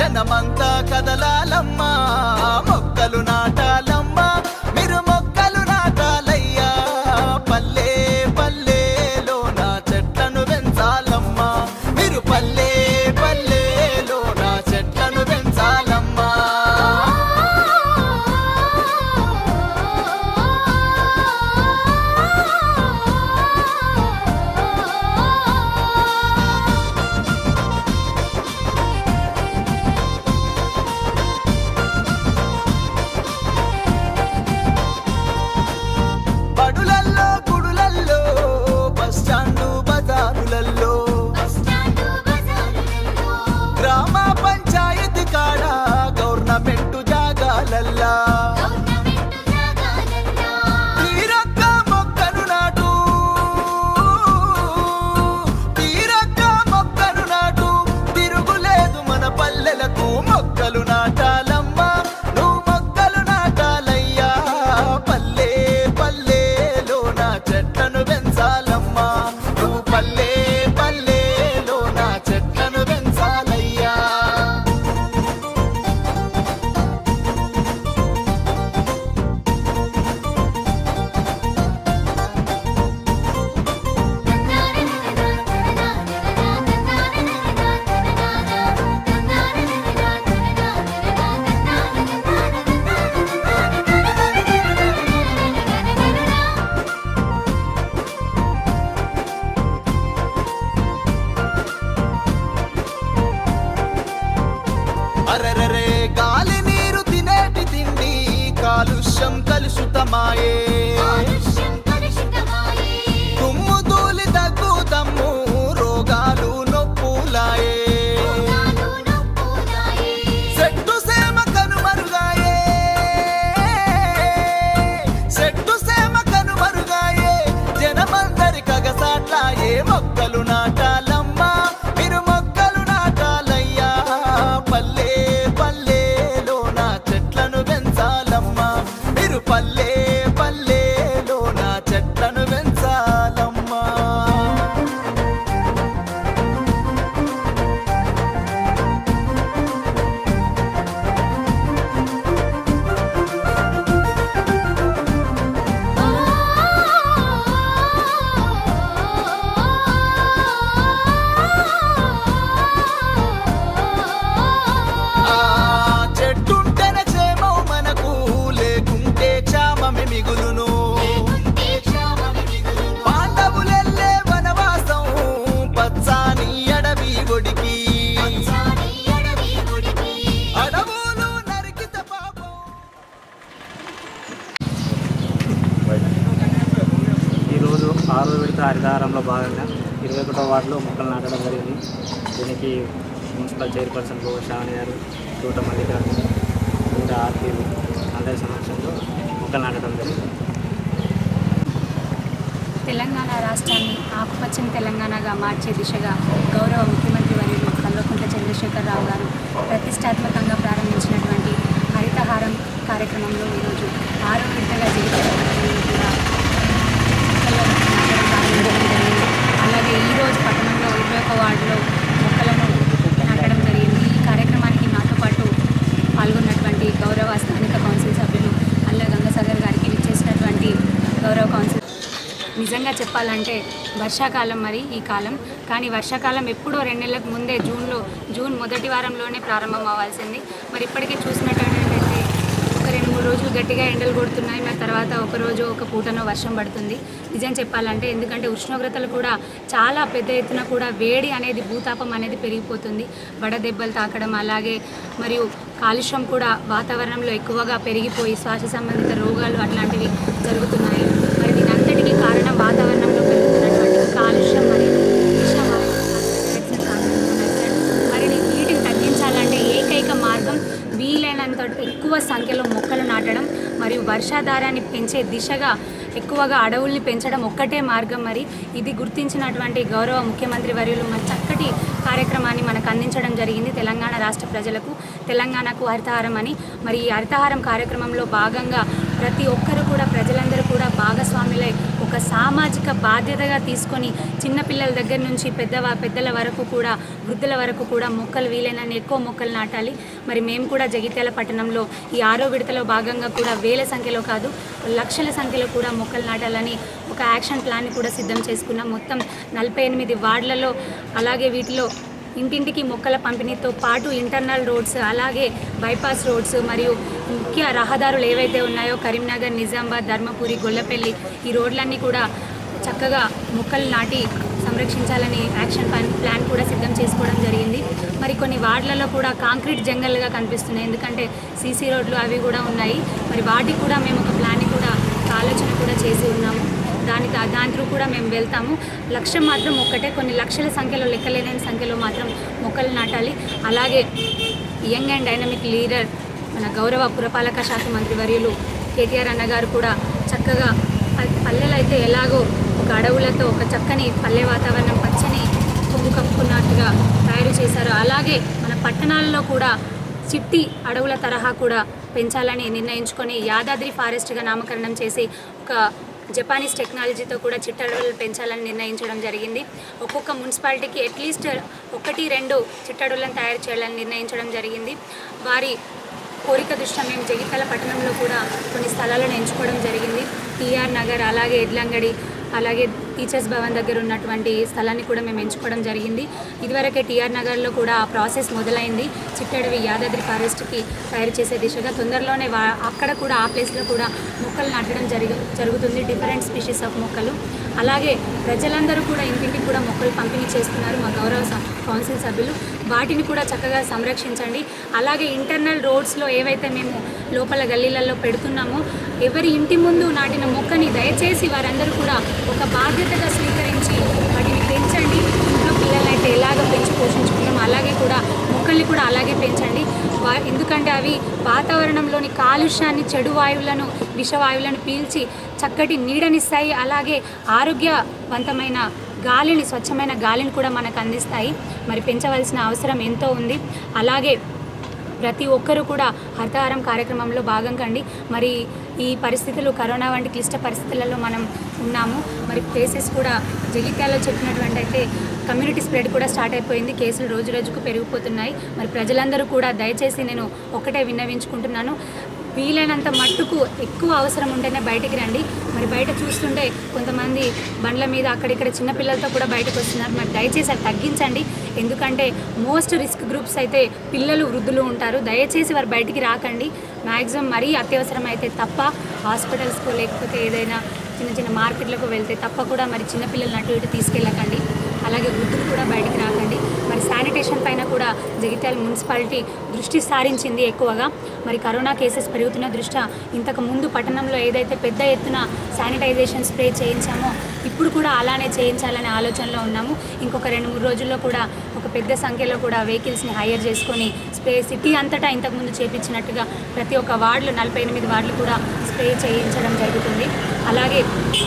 జనమంతా కదలాలమ్మా మొక్కలు నాటాలమ్మా మీరు మొక్కలు నాటాలయ్యా పల్లె పల్లెలో నా చెట్లను పెంచాలమ్మా మీరు పల్లె పల్లెలో నా చెట్లను పెంచాలమ్మా బడులల్లో గుడులల్లో బస్ స్టాండు బజారులల్లో గ్రామ పంచాయతీ కాడ గవర్నమెంట్ జాగాలల్లా తీరొక్క మొక్కను నాటు తీరొక్క మొక్కను నాటు తిరుగులేదు మన పల్లెలకు మొక్కలు నాటాలమ్మా నువ్వు మొక్కలు నాటాలయ్యా పల్లె పల్లెలో నా చెట్లను పెంచాలమ్మా నువ్వు పల్లె పల్లెలో నా చెట్లను పెంచాలయ్యా అరరరే గాలి నీరు తినేటి తిండి కాలుష్యం కలుషితమాయే తుమ్ము తూలి దగ్గు తమ్ము రోగాలు నొప్పులాయే చెట్టు సేమ కనుమరుగాయే చెట్టు సేమ కనుమరుగాయే జనమందరి కగసాట్లాయే మొక్కలు నాటాలమ్మా మీరు మొక్కలు నాటాలయ్యా పల్లె పల్లెలో నా చెట్లను పెంచాలమ్మా మీరు పల్లె పల్లెలో నా చెట్లను పెంచాలమ్మా ఆ చెట్టుంటేనే క్షేమం మనకు లేకుంటే క్షామమే మిగులును పాండవులెల్లే వనవాసం పచ్చాని అడవి ఒడికి అడవులు నరికిత పాపం ఈరోజు ఆరో విడత హరితహారంలో భాగంగా ఇరవై ఒకటో వార్డులో మొక్కలు నాటడం జరిగింది దీనికి మున్సిపల్ చైర్పర్సన్ గో శ్రావణి గారు తోట మల్లికార్జున ఇంకా ఆర్పీలు అందరి సమక్షంలో మొక్కలు నాటడం జరిగింది తెలంగాణ రాష్ట్రాన్ని ఆకుపచ్చని తెలంగాణగా మార్చే దిశగా గౌరవ ముఖ్యమంత్రి వర్యులు కల్వకుంట్ల చంద్రశేఖరరావు గారు ప్రతిష్టాత్మకంగా ప్రారంభించినటువంటి హరితహారం కార్యక్రమంలో ఈరోజు ఆరో విడతగా జగిత్యాల కూడా మొక్కలను నాటడం ప్రారంభించడం జరిగింది. అలాగే ఈరోజు పట్టణంలో ఇరవై ఒక వార్డులో మొక్కలను నాటడం జరిగింది ఈ కార్యక్రమానికి నాతో పాటు పాల్గొన్నటువంటి గౌరవ స్థానిక కౌన్సిల్ సభ్యులు అల్ల గంగాసాగర్ గారికి విచ్చేసినటువంటి గౌరవ కౌన్సిల్ నిజంగా చెప్పాలంటే వర్షాకాలం మరి ఈ కాలం కానీ వర్షాకాలం ఎప్పుడో రెండు నెలలకు ముందే జూన్లో జూన్ మొదటి వారంలోనే ప్రారంభం అవ్వాల్సింది మరి ఇప్పటికే చూసినట్టయితే ఒక రెండు మూడు రోజులు గట్టిగా ఎండలు కొడుతున్నాయి మరి తర్వాత ఒక రోజు ఒక పూటనో వర్షం పడుతుంది నిజం చెప్పాలంటే ఎందుకంటే ఉష్ణోగ్రతలు కూడా చాలా పెద్ద ఎత్తున కూడా వేడి అనేది భూతాపం అనేది పెరిగిపోతుంది వడదెబ్బలు తాకడం అలాగే మరియు కాలుష్యం కూడా వాతావరణంలో ఎక్కువగా పెరిగిపోయి శ్వాస సంబంధిత రోగాలు అట్లాంటివి జరుగుతున్నాయి మరి దీని అంతటికీ కారణం వాతావరణంలో పెరుగుతున్నటువంటి కాలుష్యం మరియు విషవాయు మరి వీటిని తగ్గించాలంటే ఏకైక మార్గం వీలైనంత ఎక్కువ సంఖ్యలో మొక్కలు నాటడం మరియు వర్షాధారాన్ని పెంచే దిశగా ఎక్కువగా అడవుల్ని పెంచడం ఒక్కటే మార్గం మరి ఇది గుర్తించినటువంటి గౌరవ ముఖ్యమంత్రి వర్యులు మరి చక్కటి కార్యక్రమాన్ని మనకు అందించడం జరిగింది తెలంగాణ రాష్ట్ర ప్రజలకు తెలంగాణకు హరితహారం అని మరి ఈ హరితహారం కార్యక్రమంలో భాగంగా ప్రతి ఒక్కరు కూడా ప్రజలందరూ కూడా భాగస్వాములై ఒక ఒక సామాజిక బాధ్యతగా తీసుకొని చిన్నపిల్లల దగ్గర నుంచి పెద్దవా పెద్దల వరకు కూడా వృద్ధుల వరకు కూడా మొక్కలు వీలైనన్ని ఎక్కువ మొక్కలు నాటాలి మరి మేము కూడా జగిత్యాల పట్టణంలో ఈ ఆరో విడతలో భాగంగా కూడా వేల సంఖ్యలో కాదు లక్షల సంఖ్యలో కూడా మొక్కలు నాటాలని ఒక యాక్షన్ ప్లాన్ని కూడా సిద్ధం చేసుకున్నాం మొత్తం నలభై ఎనిమిది వార్డులలో అలాగే వీటిలో ఇంటింటికి మొక్కల పంపిణీతో పాటు ఇంటర్నల్ రోడ్స్ అలాగే బైపాస్ రోడ్స్ మరియు ముఖ్య రహదారులు ఏవైతే ఉన్నాయో కరీంనగర్ నిజామాబాద్ ధర్మపురి గొల్లపల్లి ఈ రోడ్లన్నీ కూడా చక్కగా మొక్కలు నాటి సంరక్షించాలని యాక్షన్ ప్లాన్ ప్లాన్ కూడా సిద్ధం చేసుకోవడం జరిగింది మరి కొన్ని వార్డులలో కూడా కాంక్రీట్ జంగల్గా కనిపిస్తున్నాయి ఎందుకంటే సీసీ రోడ్లు అవి కూడా ఉన్నాయి మరి వాటికి కూడా మేము ఒక ప్లాన్ని కూడా ఒక ఆలోచన కూడా చేసి ఉన్నాము దాని దా- దాని త్రూ కూడా మేము వెళ్తాము లక్ష్యం మాత్రం ఒక్కటే కొన్ని లక్షల సంఖ్యలో లెక్కలేని సంఖ్యలో మాత్రం మొక్కలు నాటాలి అలాగే యంగ్ అండ్ డైనమిక్ లీడర్ మన గౌరవ పురపాలక శాఖ మంత్రి వర్యులు కేటీఆర్ అన్న గారు కూడా చక్కగా ప- పల్లెలు అయితే ఎలాగో ఒక అడవులతో ఒక చక్కని పల్లె వాతావరణం పచ్చని కొమ్ము కప్పుకున్నట్టుగా తయారు చేశారు అలాగే మన పట్టణాల్లో కూడా చిట్టి అడవుల తరహా కూడా పెంచాలని నిర్ణయించుకొని యాదాద్రి ఫారెస్ట్గా నామకరణం చేసి ఒక జపానీస్ టెక్నాలజీతో కూడా చిట్టడవులు పెంచాలని నిర్ణయించడం జరిగింది ఒక్కొక్క మున్సిపాలిటీకి అట్లీస్ట్ ఒకటి రెండు చిట్టడవులను తయారు చేయాలని నిర్ణయించడం జరిగింది వారి కోరిక దృష్ట్యా మేము జగిత్యాల పట్టణంలో కూడా కొన్ని స్థలాలను ఎంచుకోవడం జరిగింది టీఆర్ నగర్ అలాగే ఎడ్లంగడి అలాగే టీచర్స్ భవన్ దగ్గర ఉన్నటువంటి స్థలాన్ని కూడా మేము ఎంచుకోవడం జరిగింది ఇదివరకే టీఆర్ నగర్లో కూడా ఆ ప్రాసెస్ మొదలైంది చిట్టడవి యాదాద్రి ఫారెస్ట్కి తయారు చేసే దిశగా తొందరలోనే వా అక్కడ కూడా ఆ ప్లేస్లో కూడా మొక్కలు నాటడం జరుగు జరుగుతుంది డిఫరెంట్ స్పీషీస్ ఆఫ్ మొక్కలు అలాగే ప్రజలందరూ కూడా ఇంటింటికి కూడా మొక్కలు పంపిణీ చేస్తున్నారు మా గౌరవ స- కౌన్సిల్ సభ్యులు వాటిని కూడా చక్కగా సంరక్షించండి అలాగే ఇంటర్నల్ రోడ్స్లో ఏవైతే మేము లోపల గల్లీలలో పెడుతున్నామో ఎవరి ఇంటి ముందు నాటిన మొక్కని దయచేసి వారందరూ కూడా ఒక బాధ్యతగా స్వీకరించి వాటిని పెంచండి ఇంట్లో పిల్లలైతే ఎలాగ పెంచి పోషించుకున్నామో అలాగే కూడా మొక్కల్ని కూడా అలాగే పెంచండి వా- ఎందుకంటే అవి వాతావరణంలోని కాలుష్యాన్ని చెడు వాయువులను విషవాయువులను పీల్చి చక్కటి నీడనిస్తాయి అలాగే ఆరోగ్యవంతమైన గాలిని స్వచ్ఛమైన గాలిని కూడా మనకు అందిస్తాయి మరి పెంచవలసిన అవసరం ఎంతో ఉంది అలాగే ప్రతి ఒక్కరూ కూడా హరితహారం కార్యక్రమంలో భాగం కండి మరి ఈ పరిస్థితులు కరోనా వంటి క్లిష్ట పరిస్థితులలో మనం ఉన్నాము మరి కేసెస్ కూడా జగిత్యాలలో చెప్పినటువంటి అయితే కమ్యూనిటీ స్ప్రెడ్ కూడా స్టార్ట్ అయిపోయింది కేసులు రోజు రోజుకు పెరిగిపోతున్నాయి మరి ప్రజలందరూ కూడా దయచేసి నేను ఒకటే విన్నవించుకుంటున్నాను వీలైనంత మట్టుకు ఎక్కువ అవసరం ఉంటేనే బయటికి రండి మరి బయట చూస్తుంటే కొంతమంది బండ్ల మీద అక్కడిక్కడ చిన్నపిల్లలతో కూడా బయటకు వస్తున్నారు మరి దయచేసి అది తగ్గించండి ఎందుకంటే మోస్ట్ రిస్క్ గ్రూప్స్ అయితే పిల్లలు వృద్ధులు ఉంటారు దయచేసి వారు బయటికి రాకండి మ్యాక్సిమం మరీ అత్యవసరం అయితే తప్ప హాస్పిటల్స్కు లేకపోతే ఏదైనా చిన్న చిన్న మార్కెట్లకు వెళ్తే తప్ప కూడా మరి చిన్నపిల్లలను అటు ఇటు తీసుకెళ్ళకండి అలాగే వృద్ధులు కూడా బయటికి రాకండి మరి శానిటేషన్ పైన కూడా జగిత్యాల మున్సిపాలిటీ దృష్టి సారించింది ఎక్కువగా మరి కరోనా కేసెస్ పెరుగుతున్న దృష్ట్యా ఇంతకు ముందు పట్టణంలో ఏదైతే పెద్ద ఎత్తున శానిటైజేషన్ స్ప్రే చేయించామో ఇప్పుడు కూడా అలానే చేయించాలనే ఆలోచనలో ఉన్నాము ఇంకొక రెండు మూడు రోజుల్లో కూడా ఒక పెద్ద సంఖ్యలో కూడా వెహికల్స్ని హైర్ చేసుకొని స్ప్రే సిటీ అంతటా ఇంతకుముందు చేపించినట్టుగా ప్రతి ఒక్క వార్డులు నలభై ఎనిమిది వార్డులు కూడా స్ప్రే చేయించడం జరుగుతుంది అలాగే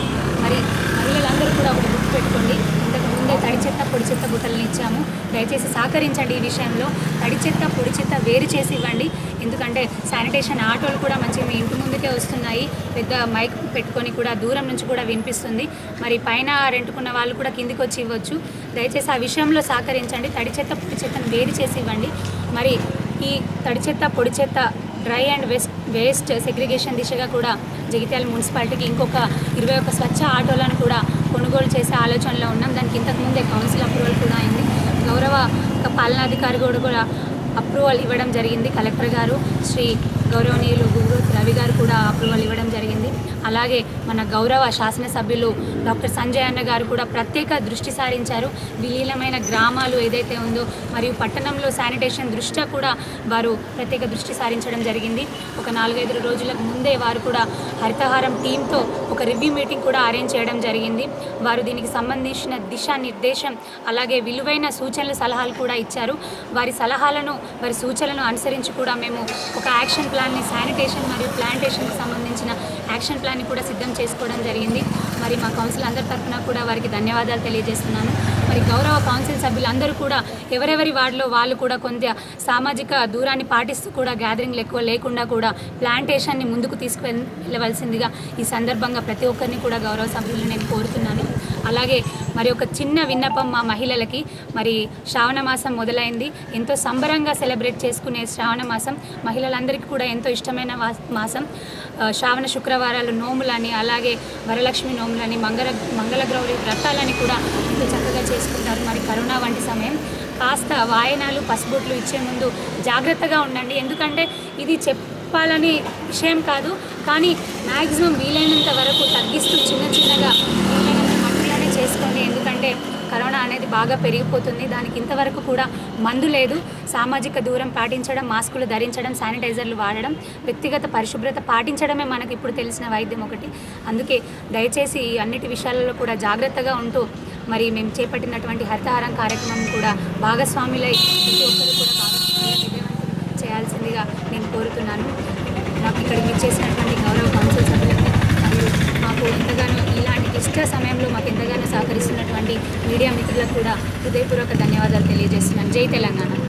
మరి మహిళలందరూ కూడా ఒక గుర్తు పెట్టుకోండి ఇంతకు ముందే తడి చెత్త పొడి చెత్త బుట్టలను ఇచ్చాము దయచేసి సహకరించండి ఈ విషయంలో తడి చెత్త పొడి చెత్త వేరు చేసి ఇవ్వండి ఎందుకంటే శానిటేషన్ ఆటోలు కూడా మంచిగా మీ ఇంటి ముందుకే వస్తున్నాయి పెద్ద మైక్ పెట్టుకొని కూడా దూరం నుంచి కూడా వినిపిస్తుంది మరి పైన రెంటుకున్న వాళ్ళు కూడా కిందికి వచ్చి ఇవ్వచ్చు దయచేసి ఆ విషయంలో సహకరించండి తడి చెత్త పొడి చెత్తను వేరు చేసి ఇవ్వండి మరి ఈ తడి చెత్త పొడి చెత్త dry and waste waste segregation దిశగా కూడా జగిత్యాల మున్సిపాలిటీకి ఇంకొక ఇరవై ఒక్క స్వచ్ఛ ఆటోలను కూడా కొనుగోలు చేసే ఆలోచనలో ఉన్నాం దానికి ఇంతకుముందే కౌన్సిల్ అప్రూవల్ కూడా అయింది గౌరవ ఒక పాలనాధికారి కూడా కూడా అప్రూవల్ ఇవ్వడం జరిగింది కలెక్టర్ గారు శ్రీ గౌరవనీయులు గురుత్ రవి గారు కూడా అప్రూవల్ ఇవ్వడం జరిగింది అలాగే మన గౌరవ శాసనసభ్యులు డాక్టర్ సంజయ్ అన్న గారు కూడా ప్రత్యేక దృష్టి సారించారు విలీనమైన గ్రామాలు ఏదైతే ఉందో మరియు పట్టణంలో శానిటేషన్ దృష్ట్యా కూడా వారు ప్రత్యేక దృష్టి సారించడం జరిగింది ఒక నాలుగైదు రోజులకు ముందే వారు కూడా హరితహారం టీంతో ఒక రివ్యూ మీటింగ్ కూడా అరేంజ్ చేయడం జరిగింది వారు దీనికి సంబంధించిన దిశానిర్దేశం అలాగే విలువైన సూచనలు సలహాలు కూడా ఇచ్చారు వారి సలహాలను వారి సూచనలను అనుసరించి కూడా మేము ఒక యాక్షన్ ప్లాన్ని శానిటేషన్ మరియు ప్లాంటేషన్కి సంబంధించిన యాక్షన్ ప్లాన్ని కూడా సిద్ధం చేసుకోవడం జరిగింది మరి మా కౌన్సిల్ అందరి తరఫున కూడా వారికి ధన్యవాదాలు తెలియజేస్తున్నాను మరి గౌరవ కౌన్సిల్ సభ్యులందరూ కూడా ఎవరెవరి వార్డులో వాళ్ళు కూడా కొంత సామాజిక దూరాన్ని పాటిస్తూ కూడా గ్యాదరింగ్లు ఎక్కువ లేకుండా కూడా ప్లాంటేషన్ని ముందుకు తీసుకువెళ్ వెళ్ళవలసిందిగా ఈ సందర్భంగా ప్రతి ఒక్కరిని కూడా గౌరవ సభ్యులను నేను కోరుతున్నాను అలాగే మరి ఒక చిన్న విన్నపం మా మహిళలకి మరి శ్రావణ మాసం మొదలైంది ఎంతో సంబరంగా సెలబ్రేట్ చేసుకునే శ్రావణ మాసం మహిళలందరికీ కూడా ఎంతో ఇష్టమైన వా- మాసం ఆ, శ్రావణ శుక్రవారాలు నోములని అలాగే వరలక్ష్మి నోములని మంగళ మంగళగ్రౌరి వ్రతాలని కూడా ఎంతో చక్కగా చేసుకుంటారు మరి కరోనా వంటి సమయం కాస్త వాయనాలు పసుబొట్లు ఇచ్చే ముందు జాగ్రత్తగా ఉండండి ఎందుకంటే ఇది చెప్పాలని విషయం కాదు కానీ మ్యాక్సిమం వీలైనంత వరకు తగ్గిస్తూ చిన్న చిన్నగా వీలైనంత మట్టిలోనే చేసుకోండి ఎందుకంటే కరోనా అనేది బాగా పెరిగిపోతుంది దానికి ఇంతవరకు కూడా మందు లేదు సామాజిక దూరం పాటించడం మాస్కులు ధరించడం శానిటైజర్లు వాడడం వ్యక్తిగత పరిశుభ్రత పాటించడమే మనకి ఇప్పుడు తెలిసిన వైద్యం ఒకటి అందుకే దయచేసి ఈ అన్నిటి విషయాలలో కూడా జాగ్రత్తగా ఉంటూ మరి మేము చేపట్టినటువంటి హరితహారం కార్యక్రమం కూడా భాగస్వాములై ప్రతి ఒక్కరు కూడా భాగస్వాములై విజయవంతం చేయాల్సిందిగా నేను కోరుతున్నాను నాకు ఇక్కడికి ఇచ్చేసినటువంటి గౌరవ కౌన్సిల్ సభ్యులకి మరియు మాకు ఎంతగానో ఇలాంటి ఇష్ట సమయంలో మాకు ఎంతగానో సహకరిస్తున్నటువంటి మీడియా మిత్రులకు కూడా హృదయపూర్వక ధన్యవాదాలు తెలియజేస్తున్నాను జై తెలంగాణ